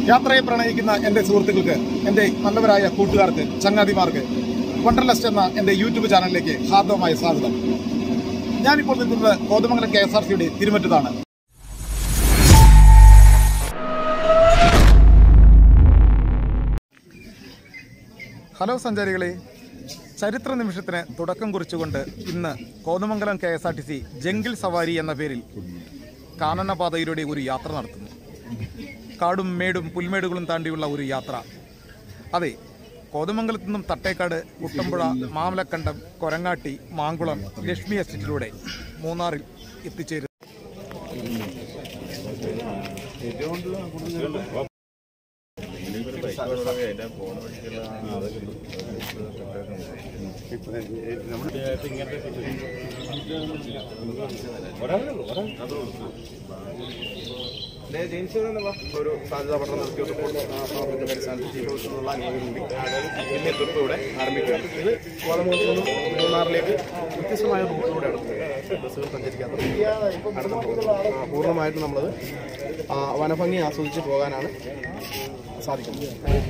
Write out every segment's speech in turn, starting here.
യാത്രയെ പ്രണയിക്കുന്ന എന്റെ സുഹൃത്തുക്കൾക്ക് എന്റെ നല്ലവരായ കൂട്ടുകാർക്ക് ചങ്ങാതിമാർക്ക് വണ്ടർലസ്റ്റ് എന്ന എന്റെ യൂട്യൂബ് ചാനലിലേക്ക് ഹാർദവമായ സ്വാഗതം ഞാനിപ്പോൾ നിൽക്കുന്നത് കോതമംഗലം കെ എസ് ആർ സിയുടെ തിരുമറ്റത്താണ് ഹലോ സഞ്ചാരികളെ ചരിത്ര നിമിഷത്തിന് തുടക്കം കുറിച്ചുകൊണ്ട് ഇന്ന് Kothamangalam K S R T C jungle സവാരി എന്ന പേരിൽ കാനനപാതയിലൂടെ ഒരു യാത്ര നടത്തുന്നു കാടും മേടും പുൽമേടുകളും താണ്ടിയുള്ള ഒരു യാത്ര അതെ കോതമംഗലത്തു നിന്നും തട്ടേക്കാട് കുട്ടമ്പുഴ മാമലക്കണ്ടം കൊരങ്ങാട്ടി മാങ്കുളം ലക്ഷ്മി എസ്റ്റേറ്റിലൂടെ മൂന്നാറിൽ എത്തിച്ചേരുന്നു ഒരു സാധ്യത പഠനം നടത്തിയ റിപ്പോർട്ട് സമർപ്പിക്കുന്ന അടിസ്ഥാനത്തിൽ ചീഫ് ഓഫീസറിനുള്ള അംഗീകാരം ഇന്നേ ട്രിപ്പ് ഇവിടെ ആരംഭിക്കുകയാണ് ഇത് കോതമംഗലത്ത് നിന്നും മൂന്നാറിലേക്ക് വ്യത്യസ്തമായ റൂട്ടിലൂടെയാണ് ബസ്സുകൾ സഞ്ചരിക്കാത്തത് നടത്തുന്നത് ആ, പൂർണ്ണമായിട്ടും നമ്മളത് ആ, വനഭംഗി ആസ്വദിച്ച് പോകാനാണ് സാധിക്കുന്നത്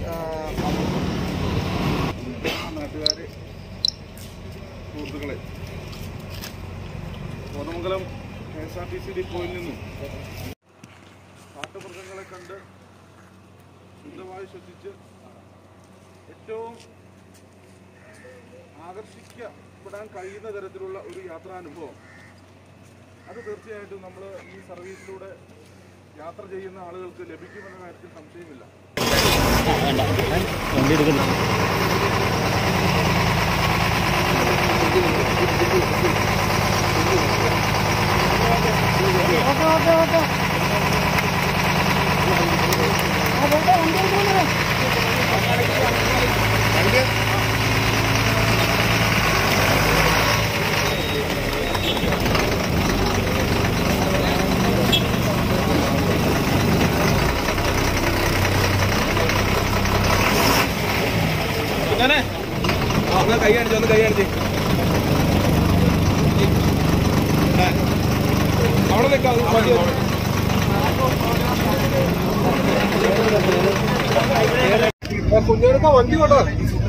നാട്ടുകാരെ സുഹൃത്തുക്കളെ Kothamangalam K S R T C ഡിപ്പോയിൽ നിന്നും കാട്ടുമൃഗങ്ങളെ കണ്ട് ശുദ്ധമായി ശ്വസിച്ച് ഏറ്റവും ആകർഷിക്കപ്പെടാൻ കഴിയുന്ന തരത്തിലുള്ള ഒരു യാത്രാനുഭവം അത് തീർച്ചയായിട്ടും നമ്മൾ ഈ സർവീസിലൂടെ യാത്ര ചെയ്യുന്ന ആളുകൾക്ക് ലഭിക്കുമെന്ന കാര്യത്തിൽ സംശയമില്ല ഞാനേ ഒന്ന് കൈ കാണിച്ചു ഒന്ന് കൈ കാണിച്ച് അവിടെ നിൽക്കാം മതി കുഞ്ഞെടുക്ക വണ്ടി കൊണ്ടോ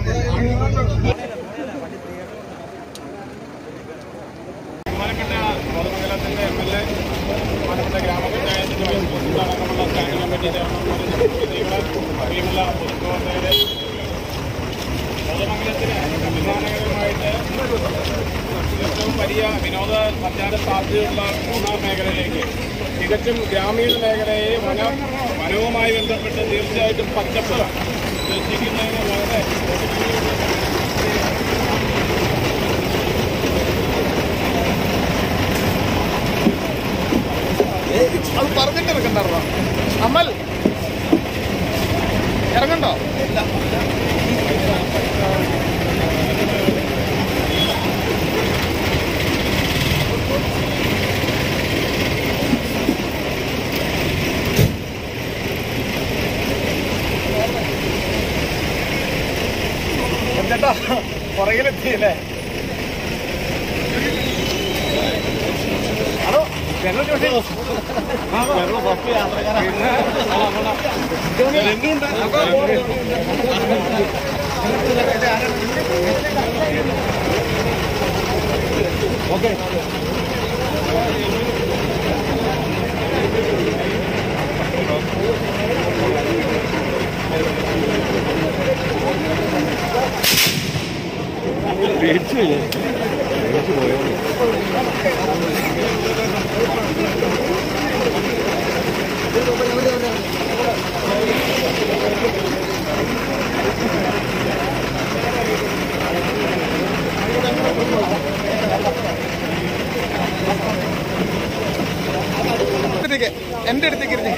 ബഹുമാനപ്പെട്ട കോതമംഗലത്തിന്റെ എം എൽ എ ബഹുമാനപ്പെട്ട ഗ്രാമപഞ്ചായത്തിന്റെ വൈസ് പ്രസിഡന്റ് അടക്കമുള്ള സ്റ്റാൻഡിംഗ് കമ്മിറ്റി ചെയർമാൻമാരും പ്രതിനിധികളെ അറിയുമുള്ള പൊതുപ്രവർത്തകരെ കോതമംഗലത്തിന് അഭിമാനകരമായിട്ട് ഏറ്റവും വലിയ വിനോദ സഞ്ചാര സാധ്യതയുള്ള മൂന്നാർ മേഖലയിലേക്ക് തികച്ചും ഗ്രാമീണ മേഖലയെ വന വനവുമായി ബന്ധപ്പെട്ട് തീർച്ചയായിട്ടും പച്ചപ്പ് സൃഷ്ടിക്കുന്നതിന് വളരെ അത് പറഞ്ഞിട്ട് ഇറക്കണ്ടായിരുന്നോ അമൽ ഇറങ്ങണ്ടോ ചേട്ടാ പുറകിലെത്തിയല്ലേ അതോ ഞങ്ങൾ ചോദിച്ചു എന്റെ അടുത്തേക്ക് ഇരുന്നേ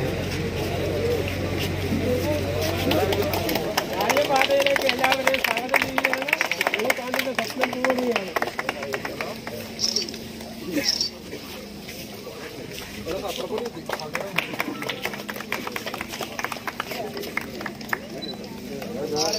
പാതയിലേക്ക് എല്ലാവരെയും സ്വാഗതം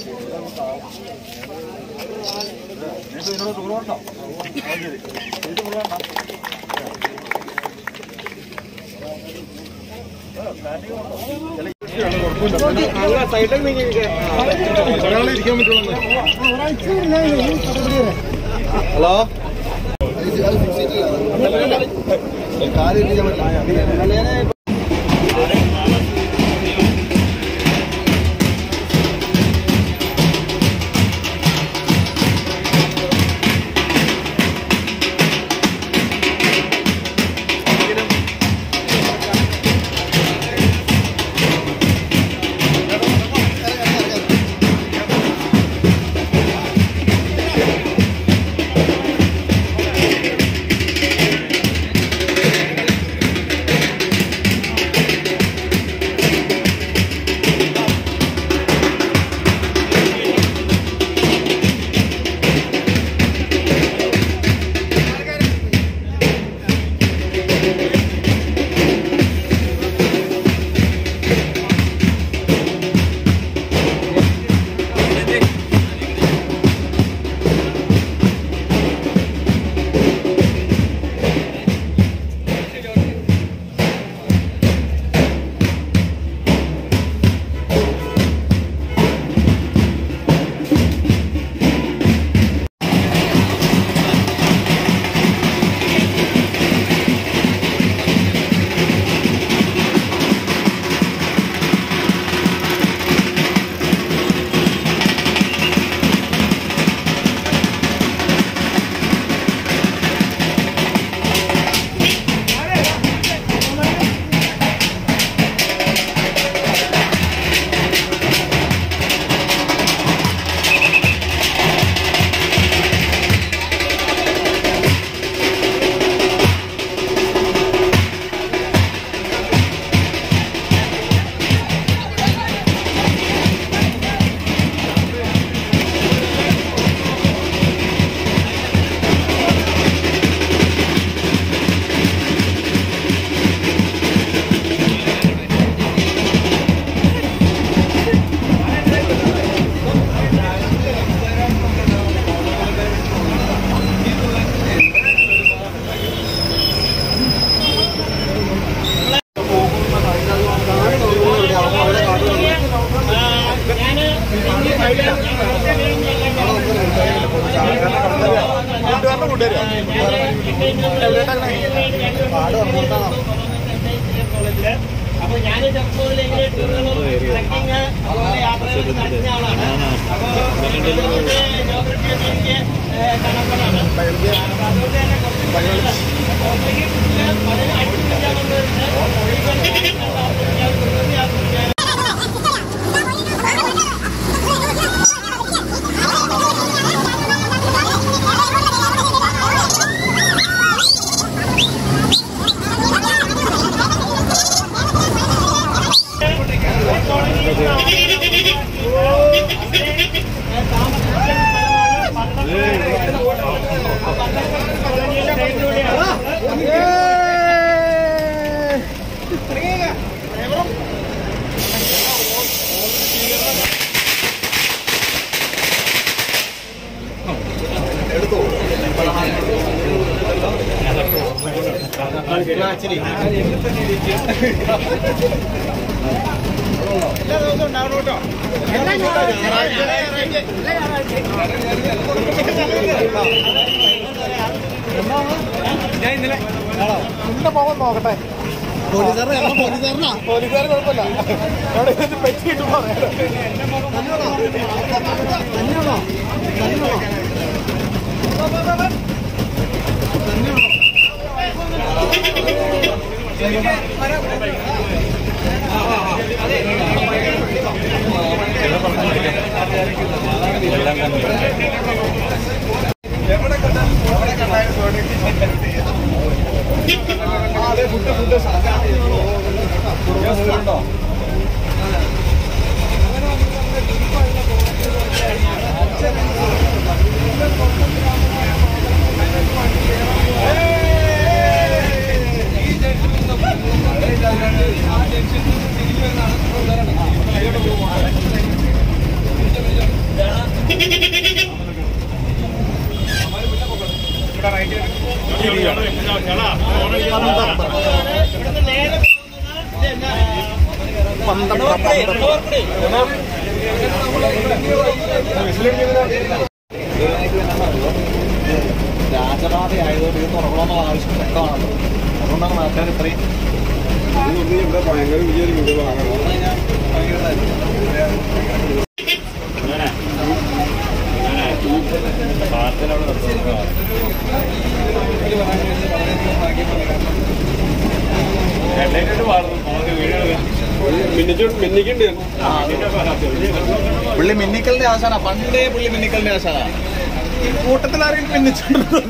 ഹലോ അപ്പൊ ഞാൻ ചെറുപ്പത്തിൽ ഇങ്ങനെ ട്രക്കിങ് യാത്ര നടത്തിയ ആളാണ് അപ്പൊ ജോഗ്രഫിയൊക്കെ എനിക്ക് കണക്കാണ് അപ്പൊ അതുകൊണ്ട് തന്നെ കുറച്ച് നിന്റെ പോകാൻ നോക്കട്ടെ പോലീസുകാർ കുഴപ്പമില്ല അവിടെ ഇരുന്ന് പറ്റിയിട്ട് പറയാം ആ ഇവിടുന്ന് നേരെ പോകുന്നത് ഇതെന്നാ? നോർപ്പടി. രാജപാത ആയതുകൊണ്ട് ഇത് തുറക്കണമെന്നുള്ള ആവശ്യം വ്യക്തമാണല്ലോ അതുകൊണ്ടാണ് നാട്ടുകാർ ഇത്രയും പുള്ളി മിന്നിക്കലിന്റെ ആശാന പണ്ടേ പുള്ളി മിന്നിക്കലിന്റെ ആശാന കൂട്ടത്തിൽ ആരെങ്കിലും പിന്നിച്ചിട്ടുണ്ടോ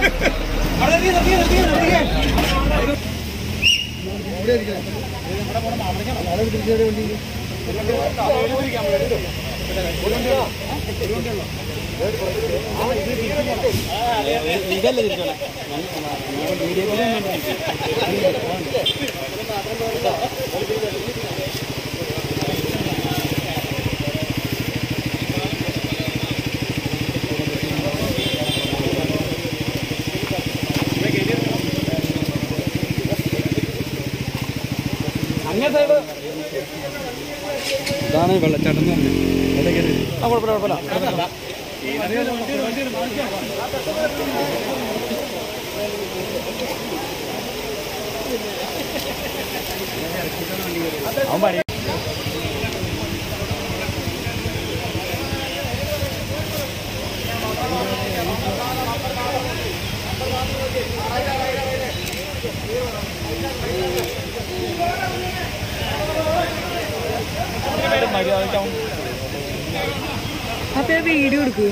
ഇതാണ് വെള്ളച്ചാട്ടം എന്ന് അപ്പൊ വീഡിയോ എടുക്കൂ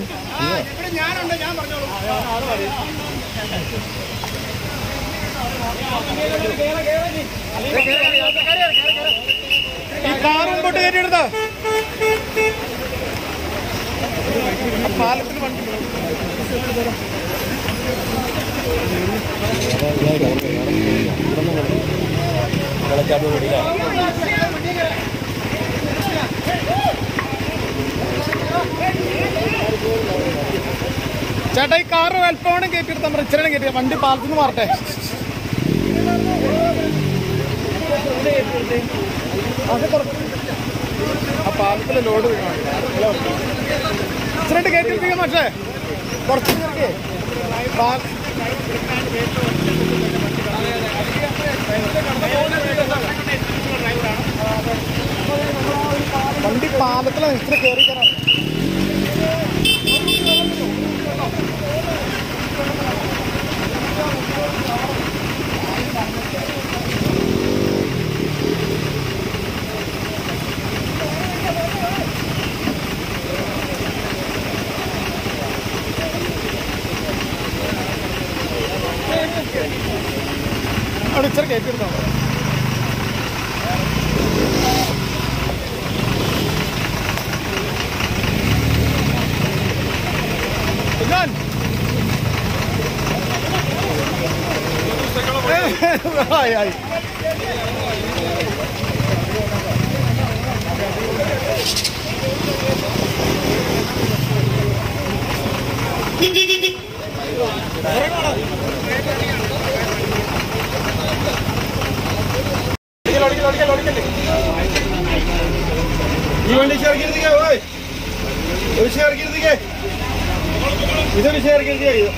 ഈ കാർ മുമ്പോട്ട് കയറ്റിയെടുത്ത പാലത്തിൽ വണ്ടി ചേട്ടാ ഈ കാറ് അല്പമാണ് കയറ്റിയെടുത്താൽ പറ ഇച്ചിരി കയറ്റിയ വണ്ടി പാലത്തിൽ നിന്ന് മാറട്ടെ അത് കുറച്ച് ആ പാലത്തിലെ ലോഡ് ഇച്ചിരി കയറ്റിയെടുപ്പിക്കാം പക്ഷേ കുറച്ച് പേർക്ക് പാൽ വണ്ടി പാലത്തിലാണ് ഇത്ര കയറി കയറാം അവിടെ ഇച്ചിരി കയറ്റിയെടുത്താൽ മതി കുഞ്ഞാൻ. ആയി, ആയി. ഈ വണ്ടി ചേർക്കരുതേ ഓയ് ഒരു ചേർക്കരുതേ ഇതൊരു ചേർക്കരുതേ ഇത്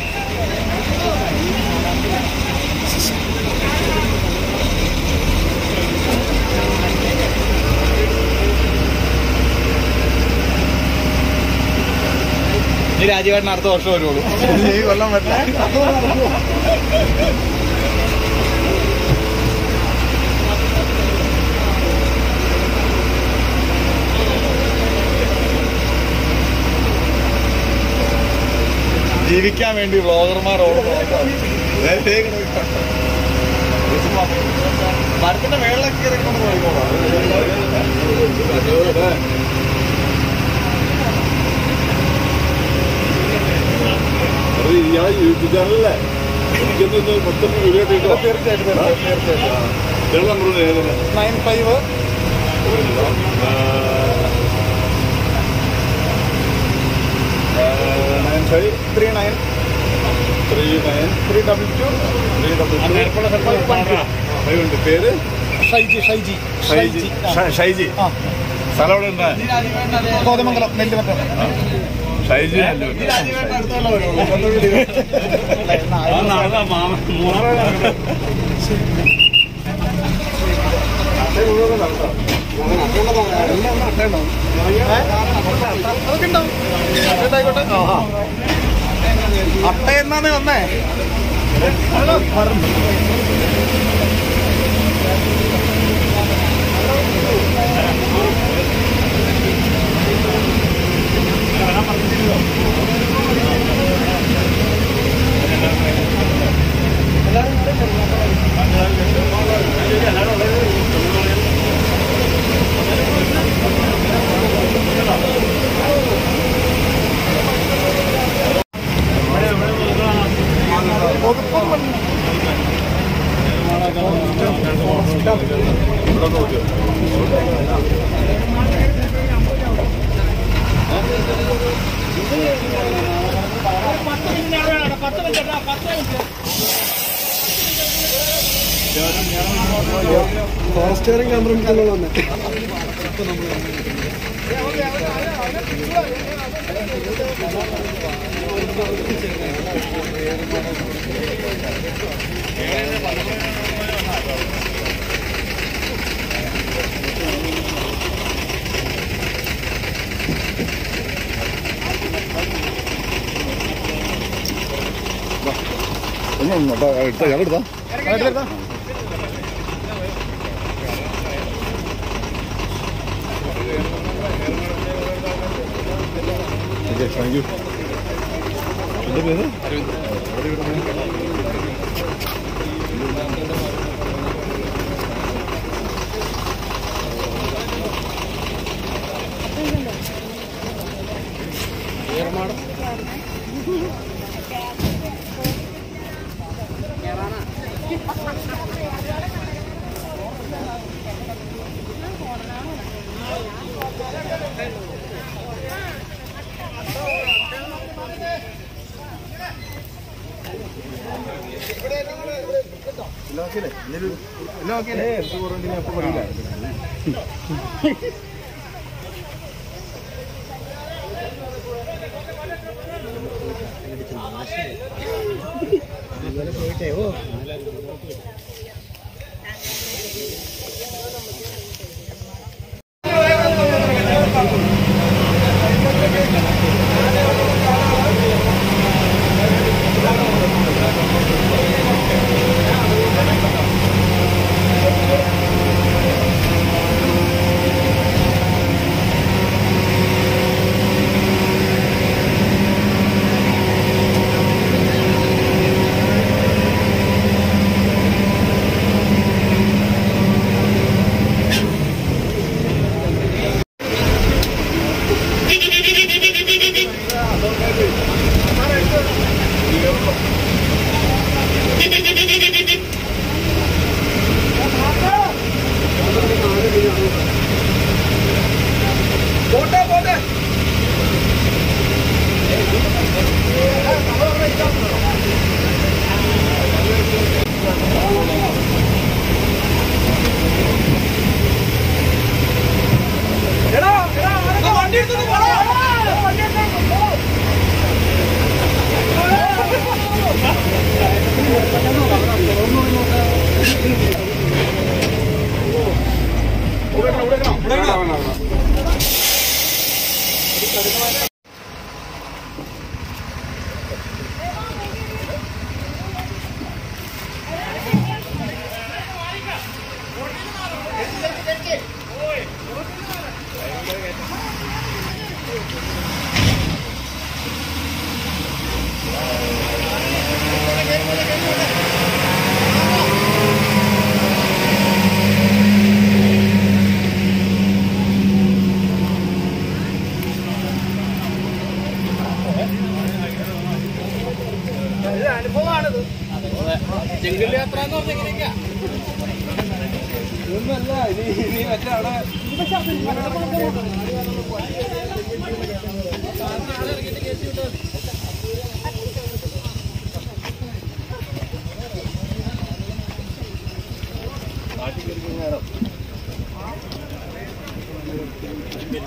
ഈ രാജീവേട്ടൻ അടുത്ത വർഷം വരുള്ളൂ ഈ കൊല്ലം പറ്റില്ല ജീവിക്കാൻ വേണ്ടി വ്ളോഗർമാർ മരത്തിന്റെ മേളിലൊക്കെ കയറിക്കൊണ്ട് പോയിക്കോളാം ഞാൻ യൂട്യൂബ് ചാനലല്ലേ എനിക്കൊന്ന് മൊത്തം വീഡിയോ തീർച്ചയായിട്ടും തീർച്ചയായിട്ടും നമ്പർ ഏതാണ് nine five five three nine three nine three double two three double five ഉണ്ട് പേര് ഷൈജി ഷൈജി ഷൈജി ഷ- ഷൈജി ആ സ്ഥലം എവിടെ ഉണ്ട് കോതമംഗലം നെല്ലുമറ്റം ഷൈജി അതൊക്കെ ഉണ്ടാവും ആയിക്കോട്ടെ ആ അട്ട എന്നാണ് വന്നേ പത്ത് മിനിറ്റ് അവിടെ പത്ത് മിനിറ്റ് പത്ത് മിനിറ്റ് ഫോറസ്റ്റുകാരും കമ്പ്രമിക്കുള്ള വന്നേ എടുത്താ ഇയാളെടുത്താ ഓക്കെ താങ്ക് യു എന്താ പേര്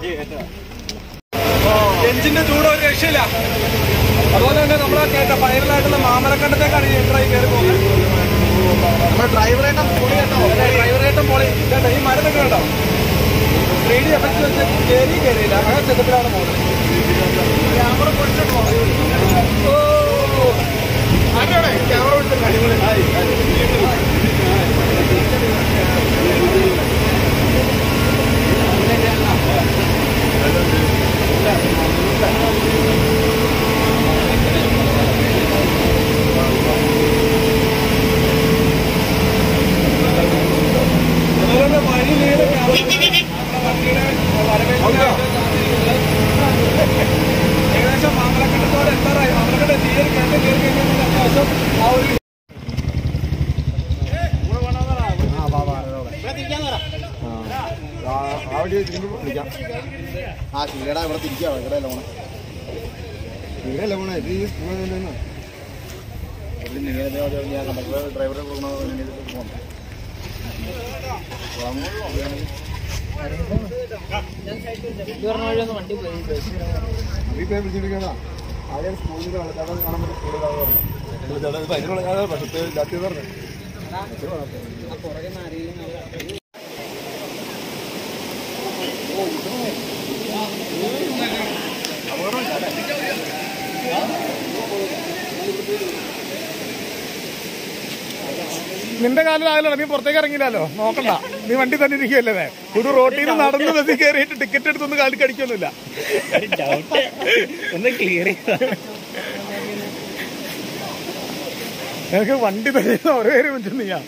എഞ്ചിന്റെ ചൂട് ഒരു രക്ഷയില്ല അതുപോലെ തന്നെ നമ്മളെ കേട്ട വൈറലായിട്ടുള്ള മാമലക്കണ്ടത്തേക്കാണ് ഈ എൻട്രായി കയറി പോകുന്നത് ഡ്രൈവറേട്ടം പൊളി കേട്ടോ ഡ്രൈവറേട്ടം പൊളി കേട്ടോ ഈ മരത്തൊക്കെ കേട്ടോ ത്രീ ഡി എഫക്ട് വെച്ച് കയറി കയറിയില്ല അങ്ങനെ ചെറുപ്പിലാണ് പോകുന്നത് ക്യാമറ പൊളിച്ചിട്ട് പോകുന്നത് ഓ ആരോടെ ക്യാമറ പിടിച്ചിട്ട് അടിപൊളി അതുപോലെ വഴി നീളെ ഏകദേശം മാമലക്കണ്ടത്തോടെ എത്താറായി മാമലക്കണ്ട തീരെ കണ്ട് കയറി കഴിഞ്ഞാൽ അത്യാവശ്യം ആ ഒരു ആ ശീലടാ ഇവിടെ തിരിക്കാം ഇവിടെ അല്ല പോണേ ഇവിടെ അല്ല പോണേ ഇത് ഈ സ്കൂളിൽ തന്നെ ഞാൻ കണ്ടക്ടർ ഡ്രൈവറെ പോകണം വിളിച്ചിരിക്കണ ആദ്യം സ്കൂളിൽ ആൾക്കാരെ കാണാൻ പറ്റും സ്കൂളിൽ പക്ഷേ ജാതി പറഞ്ഞു നിന്റെ കാലിലായാലോ നീ പുറത്തേക്ക് ഇറങ്ങിയില്ലല്ലോ നോക്കണ്ട നീ വണ്ടി തന്നെ ഇരിക്കുമല്ലേ ഒരു റോട്ടിൽ നിന്ന് നടന്ന് ബസ്സിൽ കയറിയിട്ട് ടിക്കറ്റ് എടുത്തൊന്നും കാലിൽ കടിക്കൊന്നുമില്ല ഒന്ന് ക്ലിയർ നിനക്ക് വണ്ടി തരുന്ന ഓരോ പേര് വെച്ചു നീയാ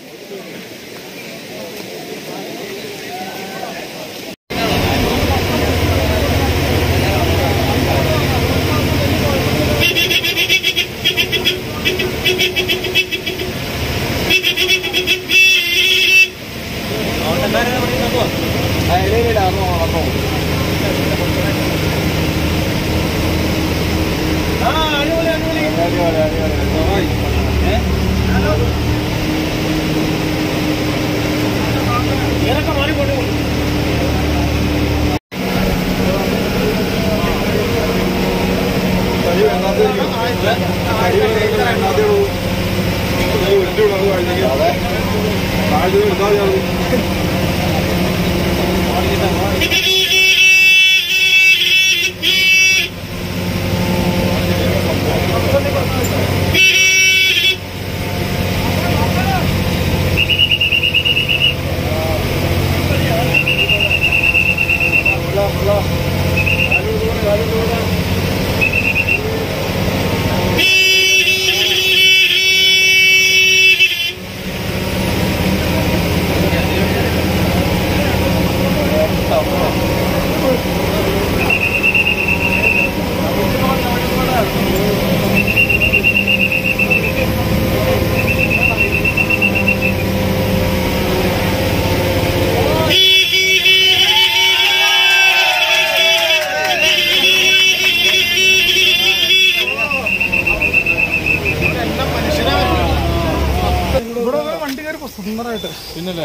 ഇവിടെ ഒരു വണ്ടി കയറി സുന്ദരമായിട്ട് പിന്നല്ലേ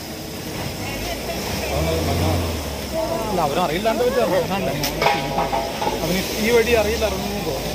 അല്ല അവനറിയില്ലാണ്ട് പറ്റി ഇറങ്ങാണ്ട് അവന് ഈ വഴി അറിയില്ല ഇറങ്ങുന്നു തോന്നുന്നു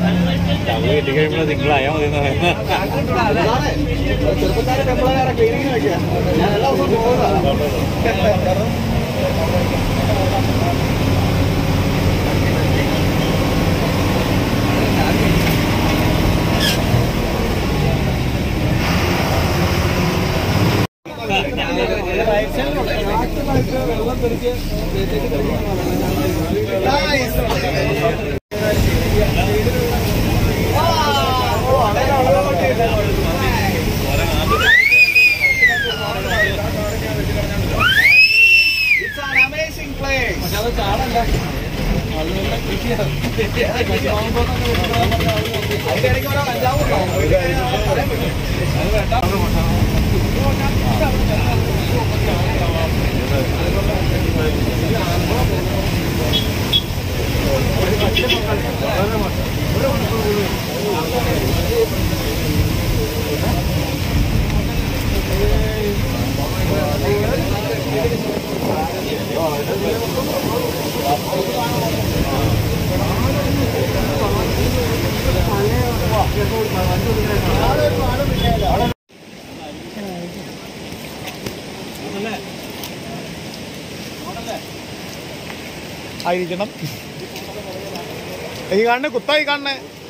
ചെറുപ്പക്കാരെ ടെമ്പിളാരെ ക്ലീനിങ് വെക്കുക ഞാൻ എല്ലാ ദിവസവും പോകുന്നതാണ് വെള്ളം തെറിച്ച് It's an amazing place. പക്ഷെ അത് ചാടല്ല ആളുകളുടെ കൃഷിയാണ് അതിന്റെ ഇടയ്ക്ക് ഒരാൾ അഞ്ചാവുണ്ടോ പറയാൻ പറ്റും അത് വേണ്ട ആയിരിക്കണം ഈ കാണുന്ന കുത്തായി കാണുന്ന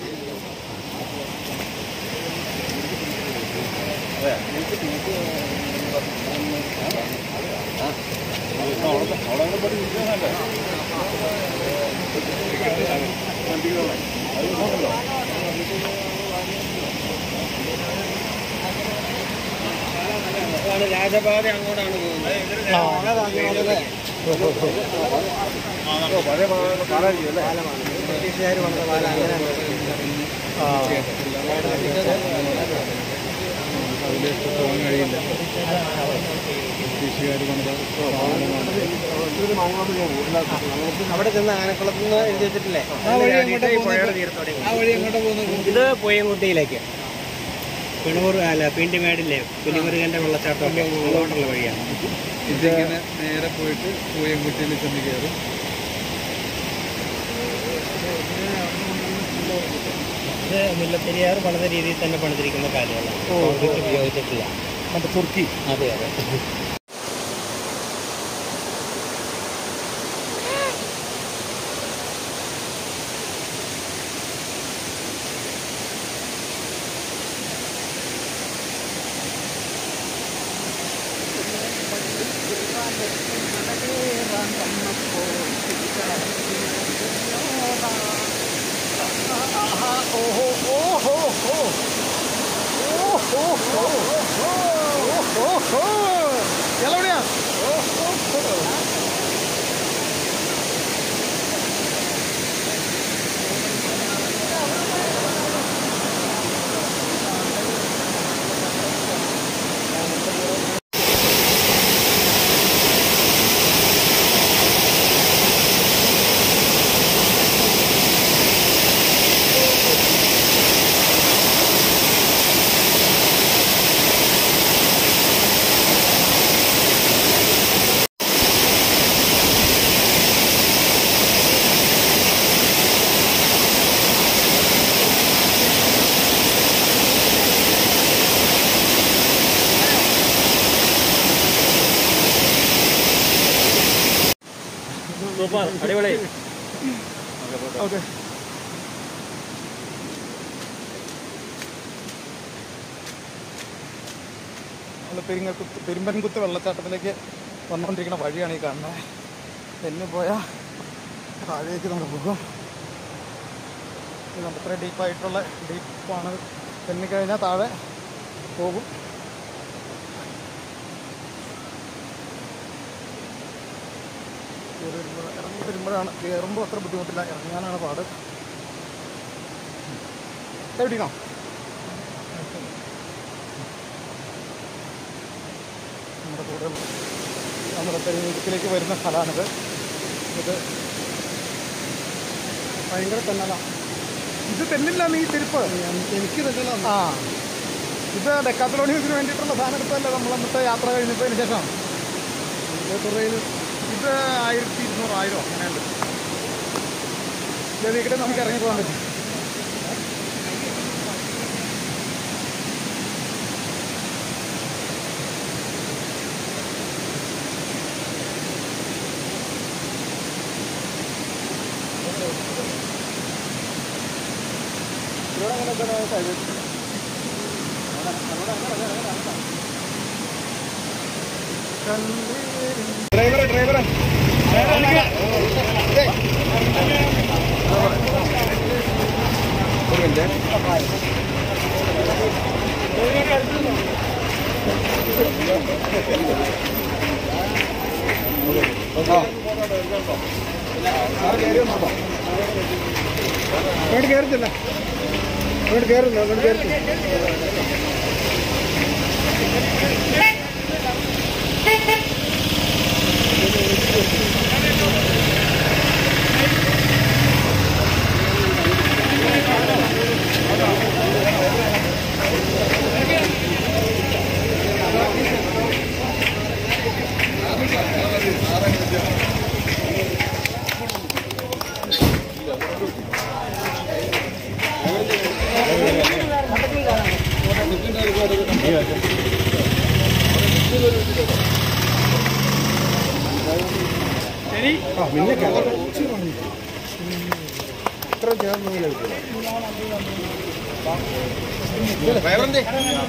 രാജപാത അങ്ങോട്ടാണ് പോകുന്നത് ബ്രിട്ടീഷുകാർ പണിത പാലം അങ്ങനെയാണ് അവിടെ ചെന്ന് ആനക്കുളത്ത് നിന്ന് എഴുതി വെച്ചിട്ടില്ലേ ആ വഴി എങ്ങോട്ട് പോകുന്നത് ഇത് പൊയ്യൻകുട്ടിയിലേക്ക് പിണൂർ അല്ല പിണ്ടിമേടില്ലേ പുലിമുരുകന്റെ വെള്ളച്ചാട്ടം അങ്ങോട്ടുള്ള വഴിയാണ് ഇതിങ്ങനെ നേരെ പോയിട്ട് പൂയംകുട്ടിയിൽ ചെന്ന് കയറും ഇത് മുല്ലപ്പെരിയാർ വളരെ രീതിയിൽ തന്നെ പണിതിരിക്കുന്ന കാര്യങ്ങളാണ് കോൺക്രീറ്റ് ഉപയോഗിച്ചിട്ടില്ല മറ്റേ തുർക്കി അതെ അതെ എവിടെയാ അടിപൊളി ഓക്കെ നമ്മൾ പെരിങ്ങക്കുത്ത് പെരുമ്പൻകുത്ത് വെള്ളച്ചാട്ടത്തിലേക്ക് വന്നുകൊണ്ടിരിക്കുന്ന വഴിയാണ് ഈ കാണുന്നത് തെന്നി പോയാൽ താഴേക്ക് നമ്മൾ പോകും ഇത് നമുക്ക് ഇത്ര ഡീപ്പായിട്ടുള്ള ഡീപ്പാണ് തെന്നിക്കഴിഞ്ഞാൽ താഴെ പോകും കയറി വരുമ്പോൾ ഇറങ്ങി വരുമ്പോഴാണ് കയറുമ്പോൾ അത്ര ബുദ്ധിമുട്ടില്ല ഇറങ്ങാനാണ് പാട് എവിടെയാണോ നമ്മുടെ കൂടെ നമ്മുടെ തെരുവിലേക്ക് വരുന്ന സ്ഥലമാണിത് ഇത് ഭയങ്കര തെന്നലാണ് ഇത് തെന്നില്ല നീ തിരുപ്പ് എനിക്ക് തെന്നലാണ് ആ ഇത് ഡെക്കാത്തലോണിയസിന് വേണ്ടിയിട്ടുള്ള സാധനം എടുത്തല്ലേ നമ്മൾ അന്നത്തെ യാത്ര കഴിഞ്ഞപ്പോഴതിന് ശേഷം ഇത് ആയിരത്തി ഇരുന്നൂറ് ആയിരം അങ്ങനെയുണ്ട് ഇത് വീട്ടിൽ നമുക്ക് ഇറങ്ങി പോകാൻ പറ്റും ഡ്രൈവറെ ഡ്രൈവറെ ഒരു മിനിറ്റ് അങ്ങോട്ട് കയറുന്നില്ല അങ്ങോട്ട് കയറുന്നു അങ്ങോട്ട് കയറുന്നു ആ പിന്നെ ഇത്ര ചേർന്ന് ഡ്രൈവറിന്റെ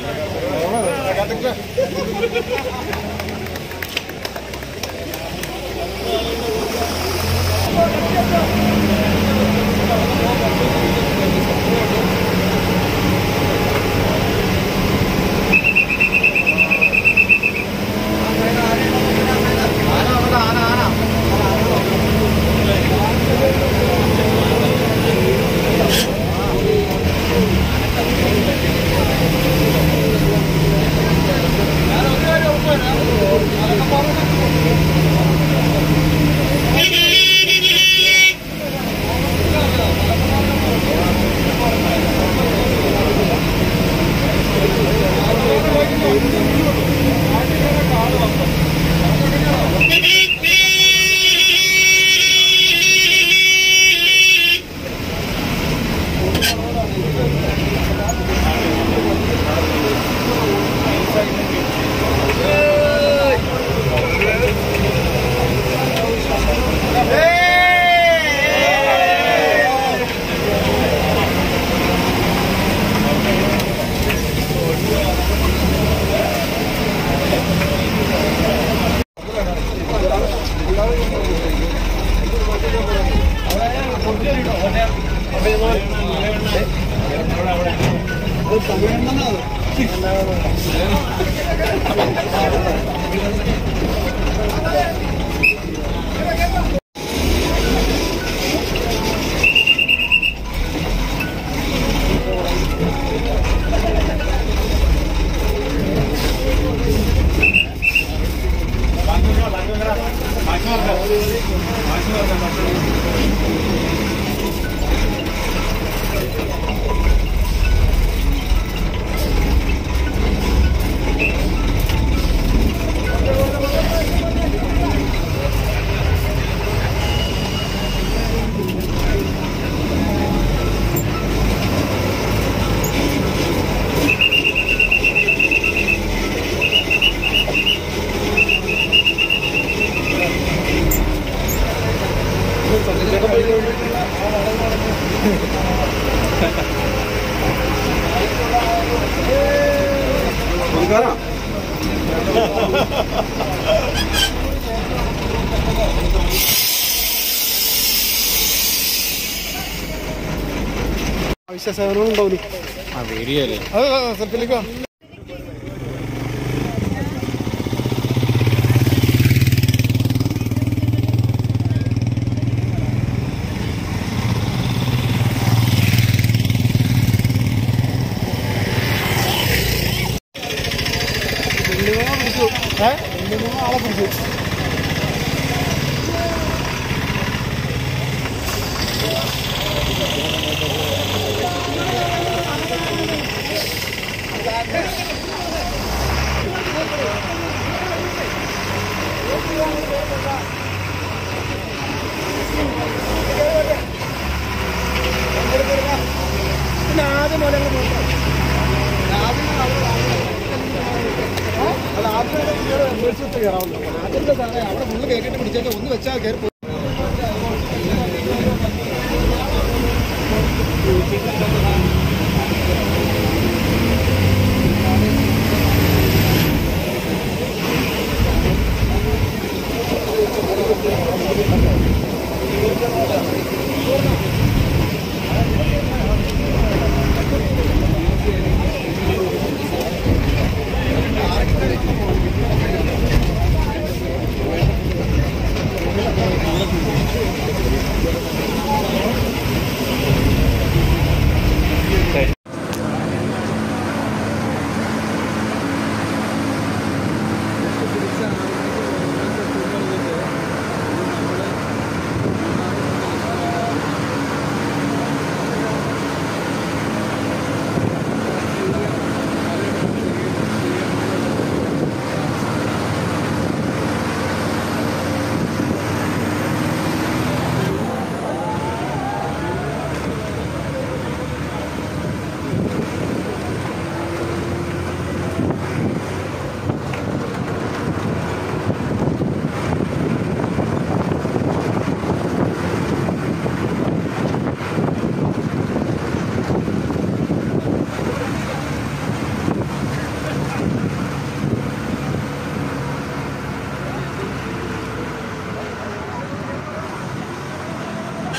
ആവശ്യ സേവനവും ഉണ്ടാവില്ല ആ വീഡിയോ അല്ലേ അത് സെൽഫിലേക്ക് ആളെ പിടിച്ചു ആദ്യം പോലെ ആദ്യത്തെ സാറേ അവിടെ ഫുള്ള് കേട്ടിട്ട് പിടിച്ചേക്ക് ഒന്ന് വെച്ചാൽ കയറി പോയി.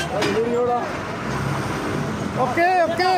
Okay okay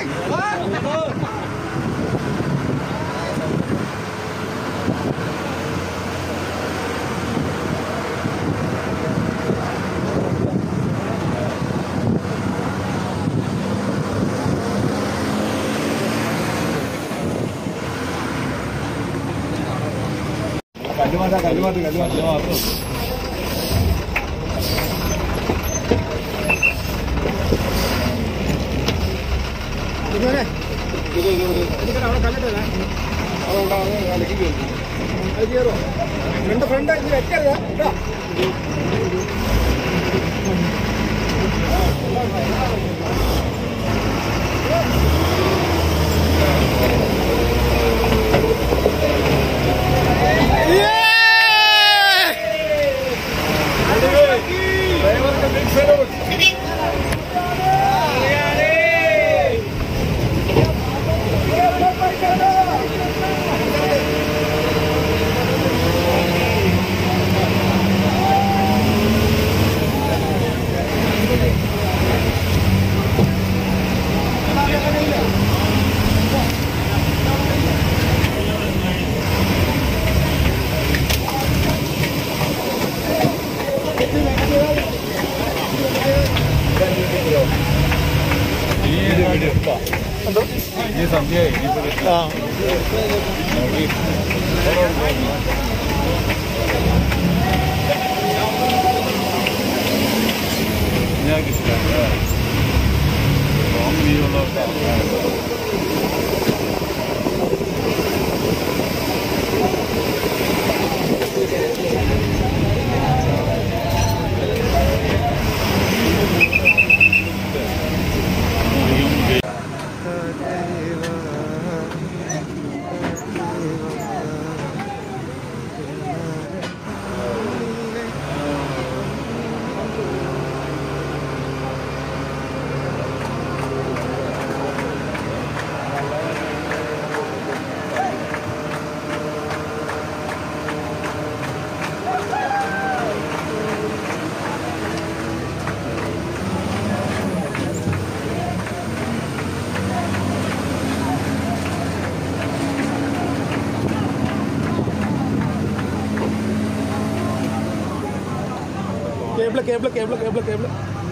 cable cable cable cable cable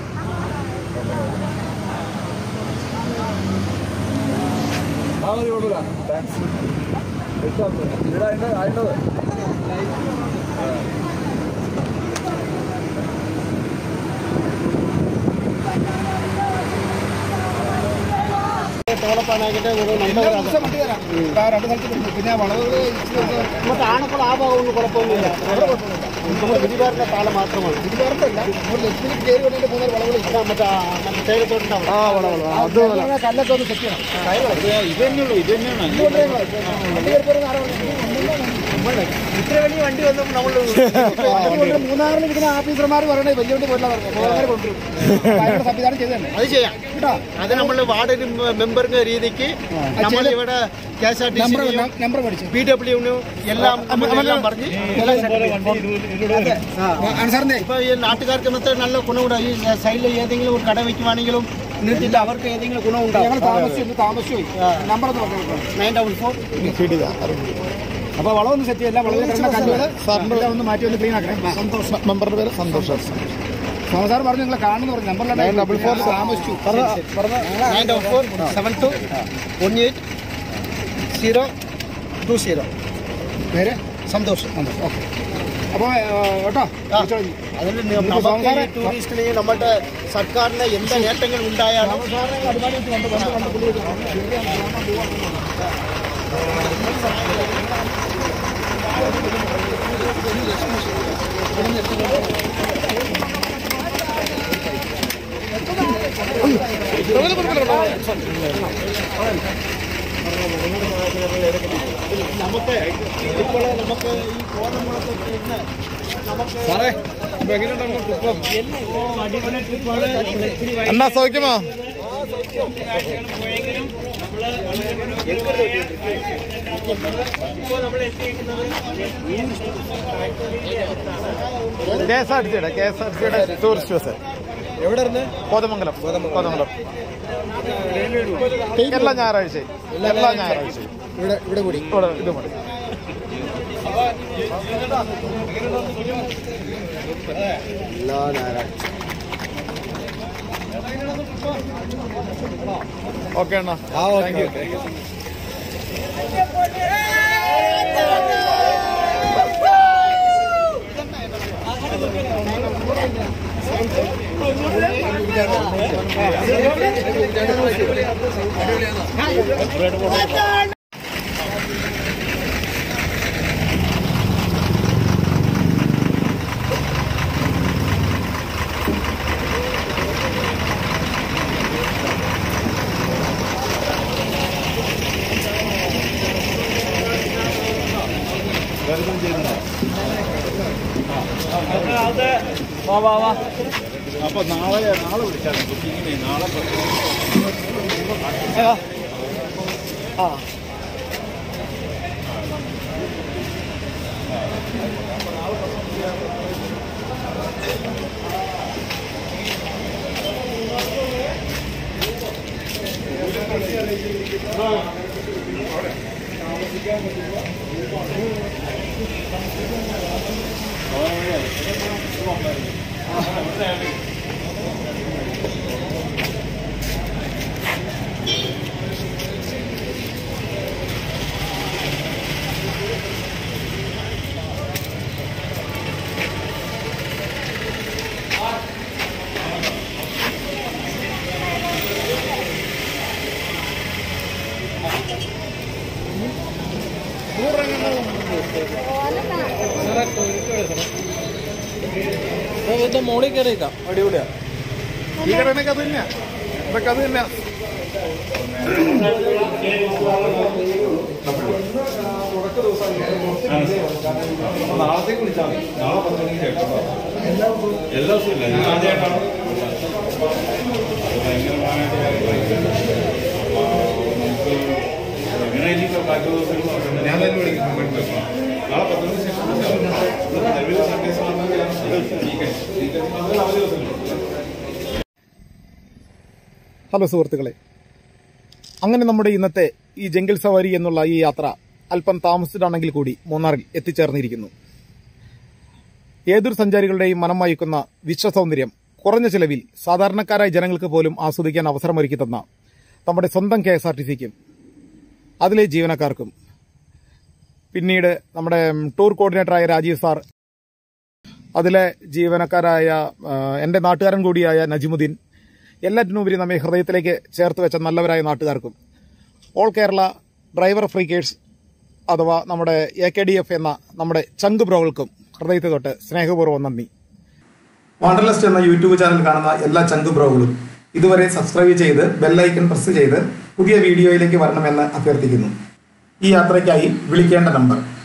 ആ മതി കൊള്ളൂല താങ്ക്സ് ഇവിടെ അതിൻ്റെ അതിൻ്റെത് പിന്നെ വളവുകൾ മറ്റേ ആണക്കുളം ആ ഭാഗം ഒന്നും കുഴപ്പമൊന്നുമില്ല നമ്മുടെ ഗിരിവാറിന്റെ പാലം മാത്രമാണ് ഗിരിവാറത്തല്ല ലക്ഷ്മി കയറി വന്നിട്ട് മൂന്നര വളവുകൾ ഇതാ മറ്റേ ആ മറ്റേ തേയിലത്തോട്ടുണ്ടാവും ആ വളവുകൾ അത് കല്ലൊക്കെ ഒന്ന് സെറ്റ് ചെയ്യണം ഇത് തന്നെയുള്ളൂ ഇത് തന്നെയാണ് ഇത്ര വലിയ വണ്ടി വന്നപ്പോൾ നമ്മൾ മൂന്നാറിൽ ഇരിക്കുന്ന ഓഫീസർമാർ പറയണേ വലിയ വണ്ടി പോയില്ല പറഞ്ഞു മൂന്നാറ് കൊണ്ടുവരും അതിനുള്ള സംവിധാനം ചെയ്തു തന്നെ അത് ചെയ്യാം കേട്ടോ അത് നമ്മൾ വാർഡ് മെമ്പറിന്റെ രീതിക്ക് നമ്മൾ ഇവിടെ K S R T C number പഠിച്ചു പി ഡബ്ല്യുവിന് എല്ലാം എല്ലാം പറഞ്ഞ് എല്ലാം set ചെയ്യും. അനുസറിന്റെ ഇപ്പൊ ഈ നാട്ടുകാർക്ക് മൊത്തം നല്ല ഗുണമുണ്ട് ഈ സൈഡിൽ ഏതെങ്കിലും ഒരു കട വെക്കുവാണെങ്കിലും നിർത്തിയിട്ട് അവർക്ക് ഏതെങ്കിലും ഞങ്ങൾ ഗുണമുണ്ടാവും താമസിച്ചു താമസിച്ചു നമ്പർ ഒന്ന് പറഞ്ഞു നയൻ ഡബിൾ ഫോർ അപ്പൊ വളമൊന്ന് സെറ്റ് ചെയ്യില്ല വളരെ കിടന്ന കല്ലുകള് എല്ലാം ഒന്ന് മാറ്റി ഒന്ന് ക്ലീൻ ആക്കണേ സന്തോഷം മെമ്പറുടെ പേര് സന്തോഷം സാർ പറഞ്ഞു നിങ്ങളെ കാണുന്നു പറഞ്ഞു നമ്പർ ഡബിൾ ഫോർ താമസിച്ചു nine double four seven two one eight zero two zero പേര് സന്തോഷം ഓക്കെ അപ്പോൾ കേട്ടോ വിളിച്ചോളൂ. അതിൽ നമുക്ക് നമുക്ക് സാധാരണ ഈ ടൂറിസ്റ്റിന് നമ്മുടെ സർക്കാരിന് എന്ത് നേട്ടങ്ങൾ ഉണ്ടായാലും നമുക്ക് ഇപ്പോൾ നമുക്ക് ഈ കോതമ്പളത്തൊക്കെ ഇന്ന് നമുക്ക് സാറേ ഇപ്പൊ എങ്ങനെയുണ്ടായിരുന്നു ട്രിപ്പ് അടിപൊളി ട്രിപ്പാണ് അണ്ണാ സൗഖ്യമോ കെ എസ് ആർ ടി സിയുടെ കെ എസ് ആർ ടി സിയുടെ ടൂറിസ്റ്റ് ബസ് എവിടെ ഇരുന്ന് കോതമംഗലം കോതമംഗലം എല്ലാ ഞായറാഴ്ചയും എല്ലാ ഞായറാഴ്ചയും ഇവിടെ ഇവിടെ കൂടി ഇവിടെ ഇത് മതി എല്ലാ ഞായറാഴ്ച ഓക്കെ അണ്ണാ ആ താങ്ക് യു അപ്പൊ നാളെ നാളെ വിളിച്ചാൽ ബുക്കിങ്ങിന് നാളെ മോളിൽ കയറിയേക്കാം അടിപൊളിയാ ഈ കടനൊക്കെ അത് തന്നെയാ ഇതൊക്കെ അത് തന്നെയാ നാളത്തേക്ക് വിളിച്ചാൽ മതി നാളെ പത്ത് മണിക്ക് ശേഷം എല്ലാ ദിവസവും ഇല്ല ഞാൻ ആദ്യമായിട്ടാണ് ഭയങ്കര പോകാനായിട്ട് നമുക്ക് എങ്ങനെ ഇനി ബാക്കി ദിവസങ്ങൾ ഞാൻ തന്നെ വിളിക്കും നാളെ പത്ത് മണിക്ക് ശേഷം വിളിച്ചാൽ മതി. നിലവിൽ സർവീസ് വന്നെങ്കിൽ വീക്കെൻഡ് വീക്കെൻഡ് അവധി ദിവസങ്ങൾ ഹലോ സുഹൃത്തുക്കളെ അങ്ങനെ നമ്മുടെ ഇന്നത്തെ ഈ ജംഗിൾ സവാരി എന്നുള്ള ഈ യാത്ര അല്പം താമസിച്ചിട്ടാണെങ്കിൽ കൂടി മൂന്നാറിൽ എത്തിച്ചേർന്നിരിക്കുന്നു ഏതൊരു സഞ്ചാരികളുടെയും മനം വായിക്കുന്ന വിശ്വസൗന്ദര്യം കുറഞ്ഞ ചിലവിൽ സാധാരണക്കാരായ ജനങ്ങൾക്ക് പോലും ആസ്വദിക്കാൻ അവസരമൊരുക്കി തന്ന നമ്മുടെ സ്വന്തം കെ എസ് ആർ ടി സിക്കും അതിലെ ജീവനക്കാർക്കും പിന്നീട് നമ്മുടെ ഉം, ടൂർ കോർഡിനേറ്ററായ രാജീവ് സാർ അതിലെ ജീവനക്കാരായ ആ, എൻ്റെ നാട്ടുകാരൻ കൂടിയായ നജിമുദ്ദീൻ എല്ലാറ്റിനുപരി നമ്മെ ഹൃദയത്തിലേക്ക് ചേർത്ത് വെച്ച നല്ലവരായ നാട്ടുകാർക്കും ഓൾ കേരള ഡ്രൈവർ ഫ്രീക്കേഴ്സ് അഥവാ നമ്മുടെ എ കെ ഡി എഫ് എന്ന നമ്മുടെ ചങ്ക് ബ്രോകൾക്കും ഹൃദയത്തെ തൊട്ട് സ്നേഹപൂർവ്വം നന്ദി വാണ്ടർലസ്റ്റ് എന്ന യൂട്യൂബ് ചാനൽ കാണുന്ന എല്ലാ ചങ്ക് ബ്രോകളും ഇതുവരെ സബ്സ്ക്രൈബ് ചെയ്ത് ബെല്ലൈക്കൺ പ്രസ് ചെയ്ത് പുതിയ വീഡിയോയിലേക്ക് വരണമെന്ന് അഭ്യർത്ഥിക്കുന്നു ഈ യാത്രയ്ക്കായി വിളിക്കേണ്ട നമ്പർ